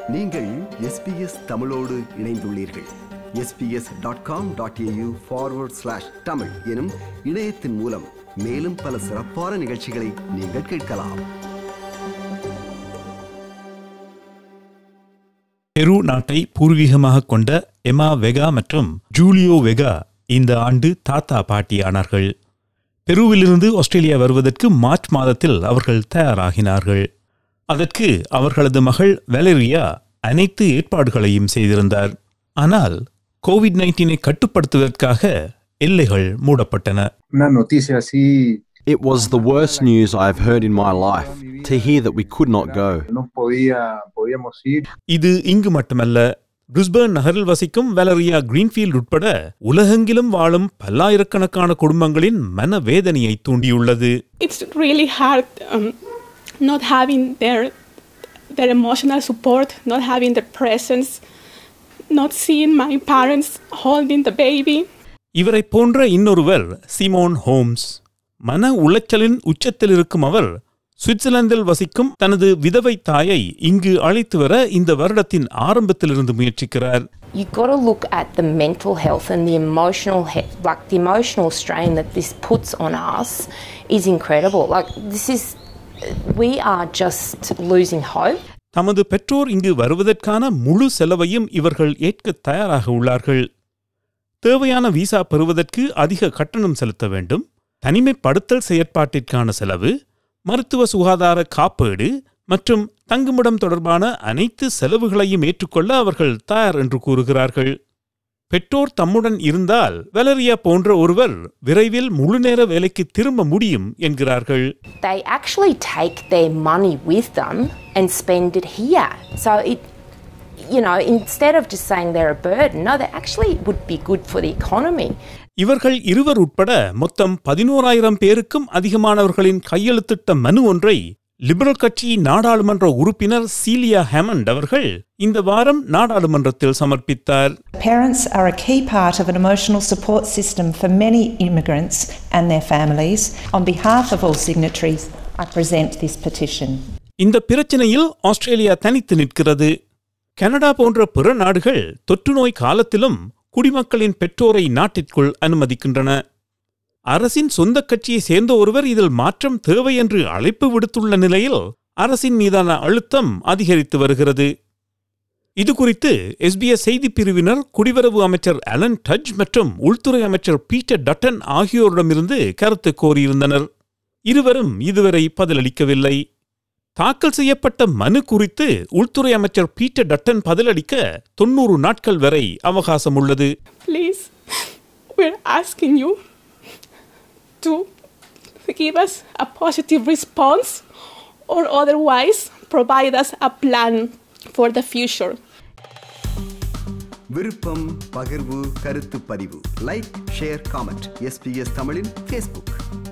நீங்கள் எஸ்பிஎஸ் தமிழோடு இணைந்துள்ளீர்கள் SBS dot com dot AU forward slash Tamil எனும் இணையத்தின் மூலம் மேலும் பல சிறப்பான நிகழ்ச்சிகளை நீங்கள் கேட்கலாம் பெரு நாட்டை பூர்வீகமாக கொண்ட எமா வெகா மற்றும் ஜூலியோ வெகா இந்த ஆண்டு தாத்தா பாட்டியானார்கள் பெருவிலிருந்து ஆஸ்திரேலியா வருவதற்கு மார்ச் மாதத்தில் அவர்கள் தயாராகினார்கள் அதற்கு அவர்களது மகள் வெலரியா அனைத்து ஏற்பாடுகளையும் செய்திருந்தார் ஆனால் கோவிட் நைன்டீனை கட்டுப்படுத்துவதற்காக எல்லைகள் மூடப்பட்டன una noticia así It was the worst news I have heard in my life to hear that we could not go. no podía podíamos ir இது இங்கு மட்டுமல்ல பிரிஸ்பர்ன் நகரில் வசிக்கும் வெலரியா கிரீன்ஃபீல்ட் உட்பட உலகெங்கிலும் வாழும் பல்லாயிரக்கணக்கான குடும்பங்களின் மனவேதனையை தூண்டியுள்ளது it's really hard um, not having their their emotional support, not having their presence, not seeing my parents holding the baby. இவரை போன்ற இன்னொருவர் சிமோன் ஹோம்ஸ் மன உளைச்சலின் உச்சத்தில் இருக்கும் அவர் சுவிட்சர்லாந்தில் வசிக்கும் தனது விதவை தாயை இங்கு அழைத்து வர இந்த வருடத்தின் ஆரம்பத்திலிருந்து முயற்சிக்கிறார் You've got to look at the mental health and the emotional, he- like the emotional strain that this puts on us is incredible. Like this is, we are just losing hope. தமது பெற்றோர் இங்கு வருவதற்கான முழு செலவையும் இவர்கள் ஏற்க தயாராக உள்ளார்கள் தேவையான விசா பெறுவதற்கு அதிக கட்டணம் செலுத்த வேண்டும் தனிமைப்படுத்தல் செயற்பாட்டிற்கான செலவு மருத்துவ சுகாதார காப்பீடு மற்றும் தங்குமிடம் தொடர்பான அனைத்து செலவுகளையும் ஏற்றுக்கொள்ள அவர்கள் தயார் என்று கூறுகிறார்கள் பெற்றோர் தம்முடன் இருந்தால் வெலரியா போன்ற ஒருவர் விரைவில் முழுநேர வேலைக்கு திரும்ப முடியும் என்கிறார்கள் They actually take their money with them and spend it here. So it, you know, instead of just saying they're a burden, no, they actually would be good for the economy. இவர்கள் இருவர் உட்பட மொத்தம் பதினோராயிரம் பேருக்கும் அதிகமானவர்களின் கையெழுத்திட்ட மனு ஒன்றை liberal கட்சி நாடாளுமன்ற உறுப்பினர் சீலியா ஹேமண்ட் அவர்கள் இந்த வாரம் நாடாளுமன்றத்தில் சமர்ப்பித்தார் Parents are a key part of an emotional support system for many immigrants and their families. On behalf of all signatories, I present this petition. இந்த பிரச்சனையில் ஆஸ்திரேலியா தனித்து நிற்கிறது கனடா போன்ற பிற நாடுகள் தொற்று நோய் காலத்திலும் குடிமக்களின் பெற்றோரை நாட்டிற்குள் அனுமதிக்கின்றன அரசின் சொந்த கட்சியை சேர்ந்த ஒருவர் இதில் மாற்றம் தேவை என்று அழைப்பு விடுத்துள்ள நிலையில் அரசின் மீதான அழுத்தம் அதிகரித்து வருகிறது இது குறித்து எஸ்பிஎஸ் செய்திப் பிரிவினர் குடிவரவு அமைச்சர் அலன் டஜ் மற்றும் உள்துறை அமைச்சர் பீட்டர் டட்டன் ஆகியோரிடமிருந்து கருத்து கோரியிருந்தனர் இருவரும் இதுவரை பதிலளிக்கவில்லை தாக்கல் செய்யப்பட்ட மனு குறித்து உள்துறை அமைச்சர் பீட்டர் டட்டன் பதிலளிக்க தொன்னூறு நாட்கள் வரை அவகாசம் உள்ளது Please, we're asking you to give us a positive response or otherwise provide us a plan for the future. விருப்பம் பகிர்வு கருத்து பதிவு லைக் ஷேர் காமெண்ட் எஸ்பிஎஸ் தமிழின் ஃபேஸ்புக்